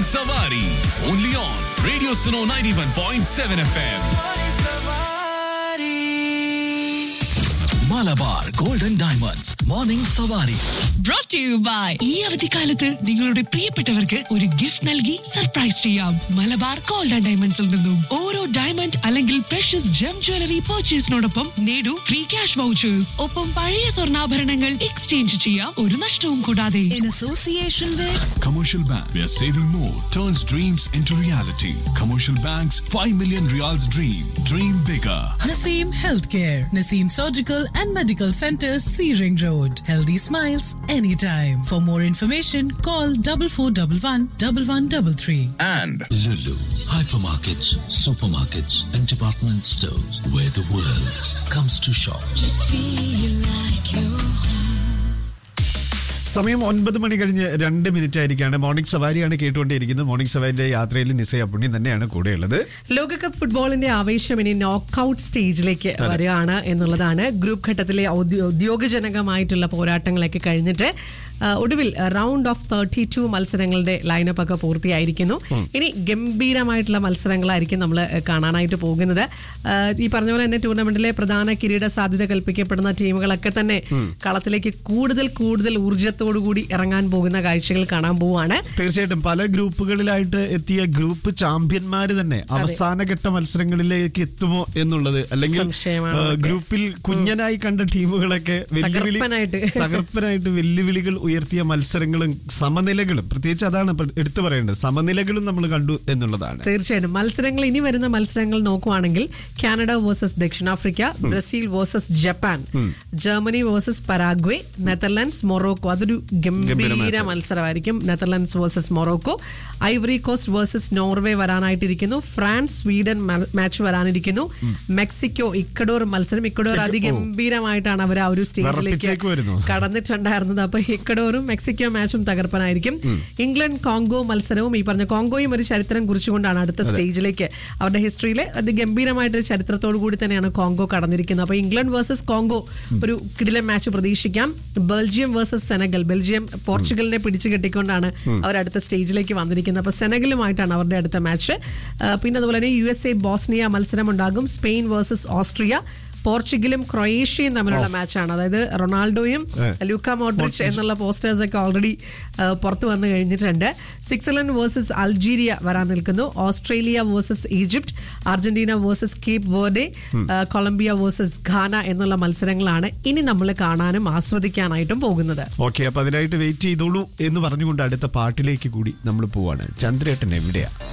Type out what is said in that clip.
Savari. Only on Radio Suno 91.7 FM. Malabar Golden Diamonds. Morning Savari. brought to you by ഈ അവധിക്കാലത്ത് നിങ്ങളുടെ പ്രിയപ്പെട്ടവർക്ക് ഒരു ഗിഫ്റ്റ് നൽകി സർപ്രൈസ് ചെയ്യാം മലബാർ ഗോൾഡ് ആൻഡ് ഡയമണ്ട്സിൽ നിന്നും ഓരോ ഡയമണ്ട് അല്ലെങ്കിൽ പ്രഷ്യസ് ജം ജ്വല്ലറി പർച്ചേസിനോടൊപ്പം നേടൂ ഫ്രീ ക്യാഷ് വൗച്ചേഴ്സ് ഒപ്പം പഴയ സ്വർണ്ണാഭരണങ്ങൾ എക്സ്ചേഞ്ച് ചെയ്യാം ഒരു നഷ്ടവും കൂടാതെ in association with Commercial Bank, where saving more turns dreams into reality. Commercial Bank's 5 million reals dream. Dream bigger. Naseem Healthcare, Naseem Surgical and Medical Center, Searing Road. Healthy smiles anytime. For more information, call double four double one double one double three. And Lulu, hypermarkets, supermarkets, and department stores where the world comes to shop. സമയം ഒൻപത് മണി കഴിഞ്ഞ് രണ്ട് minute ആയിരിക്കാണ് morning സവാരിയാണ് കേട്ടുകൊണ്ടിരിക്കുന്നത് morning സവാരിയുടെ യാത്രയിൽ നിസയ പുണ്യം തന്നെയാണ് കൂടെയുള്ളത് ലോകകപ്പ് ഫുട്ബോളിന്റെ ആവേശം ഇനി നോക്കൌട്ട് സ്റ്റേജിലേക്ക് വരികയാണ് എന്നുള്ളതാണ് ഗ്രൂപ്പ് ഘട്ടത്തിലെ ഔദ്യോ- ഉദ്യോഗജനകമായിട്ടുള്ള പോരാട്ടങ്ങളൊക്കെ കഴിഞ്ഞിട്ട് ആ, ഒടുവിൽ റൗണ്ട് ഓഫ് തേർട്ടി ടു മത്സരങ്ങളുടെ ലൈനപ്പ് ഒക്കെ പൂർത്തിയായിരിക്കുന്നു ഇനി ഗംഭീരമായിട്ടുള്ള മത്സരങ്ങളായിരിക്കും നമ്മൾ കാണാനായിട്ട് പോകുന്നത് ആ, ഈ പറഞ്ഞ പോലെ തന്നെ ടൂർണമെന്റിലെ പ്രധാന കിരീട സാധ്യത കൽപ്പിക്കപ്പെടുന്ന ടീമുകളൊക്കെ തന്നെ കളത്തിലേക്ക് കൂടുതൽ കൂടുതൽ ഊർജ്ജത്തോടു കൂടി ഇറങ്ങാൻ പോകുന്ന കാഴ്ചകൾ കാണാൻ പോവുകയാണ് തീർച്ചയായിട്ടും പല ഗ്രൂപ്പുകളിലായിട്ട് എത്തിയ ഗ്രൂപ്പ് ചാമ്പ്യന്മാര് തന്നെ അവസാനഘട്ട മത്സരങ്ങളിലേക്ക് എത്തുമോ എന്നുള്ളത് അല്ലെങ്കിൽ സംശയമാണ് ആ, അതൊക്കെ. ഗ്രൂപ്പിൽ കുഞ്ഞനായി കണ്ട ടീമുകളൊക്കെ വെല്ലുവിളി തകർപ്പനായിട്ട്. തകർപ്പനായിട്ട് വെല്ലുവിളികൾ ഉയർത്തിയ മത്സരങ്ങളും സമനിലകളും പ്രത്യേകിച്ച് അതാണ് ഇപ്പൊ എടുത്തു പറയേണ്ടത് സമനിലകളും നമ്മൾ കണ്ടു എന്നുള്ളതാണ് തീർച്ചയായിട്ടും മത്സരങ്ങൾ ഇനി വരുന്ന മത്സരങ്ങൾ നോക്കുവാണെങ്കിൽ കാനഡ വേഴ്സസ് ദക്ഷിണാഫ്രിക്ക Brazil versus Japan Germany versus Paraguay Netherlands Morocco അതൊരു ഗംഭീര ഗംഭീര മത്സരമായിരിക്കും Netherlands versus Morocco Ivory Coast versus Norway വരാനായിട്ടിരിക്കുന്നു ഫ്രാൻസ് സ്വീഡൻ മാച്ച് വരാനിരിക്കുന്നു മെക്സിക്കോ ഇക്കഡോർ മത്സരം ഇക്കഡോർ അതിഗംഭീരമായിട്ടാണ് അവർ ആ ഒരു സ്റ്റേജിലേക്ക് വിറപ്പിച്ചേക്കുമായിരുന്നു. കടന്നിട്ടുണ്ടായിരുന്നത് അപ്പൊ ഇക്കഡോറും മെക്സിക്കോ മാച്ചും തകർപ്പനായിരിക്കും ഇംഗ്ലണ്ട് കോങ്കോ മത്സരവും ഈ പറഞ്ഞ കോങ്കോയും ഒരു ചരിത്രം കുറിച്ചുകൊണ്ടാണ് അടുത്ത സ്റ്റേജിലേക്ക് അവരുടെ ഹിസ്റ്ററിയിലെ അതിഗംഭീരമായിട്ടൊരു ചരിത്രത്തോടു കൂടി തന്നെയാണ് കോങ്കോ കടന്നിരിക്കുന്നത് അപ്പൊ ഇംഗ്ലണ്ട് വേഴ്സസ് കോങ്കോ ഒരു കിടിലൻ മാച്ച് പ്രതീക്ഷിക്കാം ബെൽജിയം വേഴ്സസ് സെനഗൽ ബെൽജിയം പോർച്ചുഗലിനെ പിടിച്ചു കെട്ടിക്കൊണ്ടാണ് അവർ അടുത്ത സ്റ്റേജിലേക്ക് വന്നിരിക്കുന്നത് അപ്പൊ സെനഗലുമായിട്ടാണ് അവരുടെ അടുത്ത മാച്ച് പിന്നെ അതുപോലെ തന്നെ യു എസ് എ ബോസ്നിയ മത്സരം ഉണ്ടാകും സ്പെയിൻ വേഴ്സസ് ഓസ്ട്രിയ പോർച്ചുഗലും ക്രൊയേഷ്യയും തമ്മിലുള്ള മാച്ചാണ് അതായത് റൊണാൾഡോയും ലൂക്ക മോഡ്രിച്ച് എന്നുള്ള പോസ്റ്റേഴ്സ് ഒക്കെ ഓൾറെഡി പുറത്തു വന്നു കഴിഞ്ഞിട്ടുണ്ട് സ്വിറ്റ്സർലൻഡ് വേഴ്സസ് അൾജീരിയ വരാൻ നിൽക്കുന്നു Australia versus Egypt Argentina versus Cape Verde Colombia versus Ghana എന്നുള്ള മത്സരങ്ങളാണ് ഇനി നമ്മൾ കാണാനും ആസ്വദിക്കാനായിട്ടും പോകുന്നത് ഓക്കെ അപ്പൊ അതിനായിട്ട് വെയിറ്റ് ചെയ്തോളൂ എന്ന് പറഞ്ഞുകൊണ്ട് അടുത്ത പാട്ടിലേക്ക് കൂടി നമ്മൾ പോവാണ് ചന്ദ്രേട്ടൻ എവിടെയാ